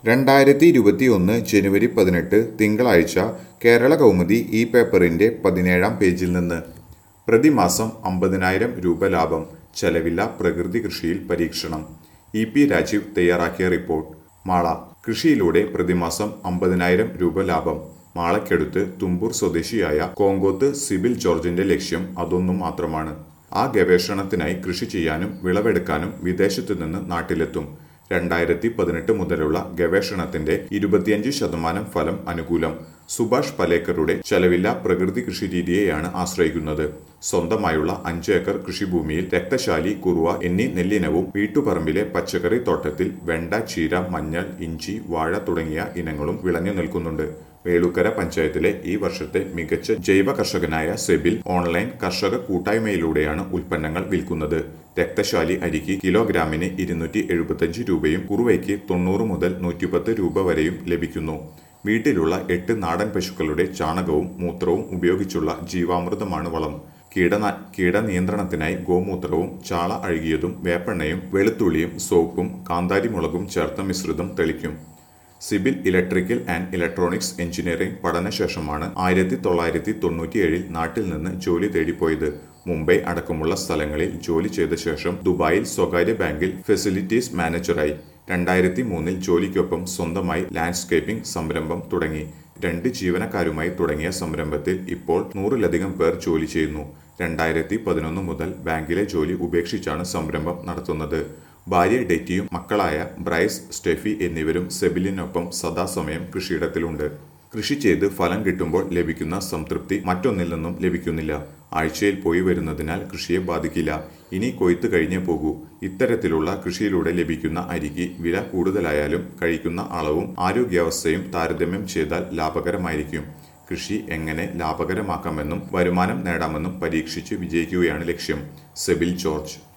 രണ്ടായിരത്തി ഇരുപത്തി ഒന്ന് ജനുവരി പതിനെട്ട് തിങ്കളാഴ്ച കേരള കൗമുദി ഈ പേപ്പറിന്റെ പതിനേഴാം പേജിൽ നിന്ന് പ്രതിമാസം അമ്പതിനായിരം രൂപ ലാഭം ചെലവില്ല പ്രകൃതി കൃഷിയിൽ പരീക്ഷണം ഇ പി രാജീവ് തയ്യാറാക്കിയ റിപ്പോർട്ട് മാള കൃഷിയിലൂടെ പ്രതിമാസം അമ്പതിനായിരം രൂപ ലാഭം മാളയ്ക്കടുത്ത് തുമ്പൂർ സ്വദേശിയായ കോങ്കോത്ത് സിബിൽ ജോർജിന്റെ ലക്ഷ്യം അതൊന്നും മാത്രമാണ് ആ ഗവേഷണത്തിനായി കൃഷി ചെയ്യാനും വിളവെടുക്കാനും വിദേശത്തു നിന്ന് നാട്ടിലെത്തും രണ്ടായിരത്തി പതിനെട്ട് മുതലുള്ള ഗവേഷണത്തിന്റെ ഇരുപത്തിയഞ്ച് ശതമാനം ഫലം അനുകൂലം സുഭാഷ് പലേക്കറുടെ ചെലവില്ല പ്രകൃതി കൃഷി രീതിയെയാണ് ആശ്രയിക്കുന്നത് സ്വന്തമായുള്ള അഞ്ച് ഏക്കർ കൃഷിഭൂമിയിൽ രക്തശാലി കുറുവ എന്നീ നെല്ലിനവും വീട്ടുപറമ്പിലെ പച്ചക്കറി തോട്ടത്തിൽ വെണ്ട ചീര മഞ്ഞൾ ഇഞ്ചി വാഴ തുടങ്ങിയ ഇനങ്ങളും വിളഞ്ഞു നിൽക്കുന്നുണ്ട് വേളുക്കര പഞ്ചായത്തിലെ ഈ വർഷത്തെ മികച്ച ജൈവ കർഷകനായ സെബിൽ ഓൺലൈൻ കർഷക കൂട്ടായ്മയിലൂടെയാണ് ഉൽപ്പന്നങ്ങൾ വിൽക്കുന്നത് രക്തശാലി അരിക്ക് കിലോഗ്രാമിന് ഇരുന്നൂറ്റി എഴുപത്തഞ്ച് രൂപയും കുറുവയ്ക്ക് തൊണ്ണൂറ് മുതൽ നൂറ്റിപ്പത്ത് രൂപ വരെയും ലഭിക്കുന്നു വീട്ടിലുള്ള എട്ട് നാടൻ പശുക്കളുടെ ചാണകവും മൂത്രവും ഉപയോഗിച്ചുള്ള ജീവാമൃതമാണ് വളം കീടന കീടനിയന്ത്രണത്തിനായി ഗോമൂത്രവും ചാള അഴുകിയതും വേപ്പെണ്ണയും വെളുത്തുള്ളിയും സോപ്പും കാന്താരി മുളകും ചേർത്ത മിശ്രിതം തെളിക്കും civil electrical and electronics engineering പഠനശേഷമാണ് ആയിരത്തി തൊള്ളായിരത്തി തൊണ്ണൂറ്റിയേഴിൽ നാട്ടിൽ നിന്ന് ജോലി തേടിപ്പോയത് മുംബൈ അടക്കമുള്ള സ്ഥലങ്ങളിൽ ജോലി ചെയ്ത ശേഷം ദുബായിൽ സ്വകാര്യ ബാങ്കിൽ ഫെസിലിറ്റീസ് മാനേജറായി രണ്ടായിരത്തി മൂന്നിൽ ജോലിക്കൊപ്പം സ്വന്തമായി ലാൻഡ്സ്കേപ്പിംഗ് സംരംഭം തുടങ്ങി രണ്ട് ജീവനക്കാരുമായി തുടങ്ങിയ സംരംഭത്തിൽ ഇപ്പോൾ നൂറിലധികം പേർ ജോലി ചെയ്യുന്നു രണ്ടായിരത്തി പതിനൊന്ന് മുതൽ ബാങ്കിലെ ജോലി ഉപേക്ഷിച്ചാണ് സംരംഭം നടത്തുന്നത് ഭാര്യ ഡെറ്റിയും മക്കളായ ബ്രൈസ് സ്റ്റെഫി എന്നിവരും സെബിലിനൊപ്പം സദാസമയം കൃഷിയിടത്തിലുണ്ട് കൃഷി ചെയ്ത് ഫലം കിട്ടുമ്പോൾ ലഭിക്കുന്ന സംതൃപ്തി മറ്റൊന്നിൽ നിന്നും ലഭിക്കുന്നില്ല ആഴ്ചയിൽ പോയി വരുന്നതിനാൽ കൃഷിയെ ബാധിക്കില്ല ഇനി കൊയ്ത്ത് കഴിഞ്ഞേ പോകൂ ഇത്തരത്തിലുള്ള കൃഷിയിലൂടെ ലഭിക്കുന്ന അരിക്ക് വില കൂടുതലായാലും കഴിക്കുന്ന അളവും ആരോഗ്യാവസ്ഥയും താരതമ്യം ചെയ്താൽ ലാഭകരമായിരിക്കും കൃഷി എങ്ങനെ ലാഭകരമാക്കാമെന്നും വരുമാനം നേടാമെന്നും പരീക്ഷിച്ച് വിജയിക്കുകയാണ് ലക്ഷ്യം സെബിൽ ജോർജ്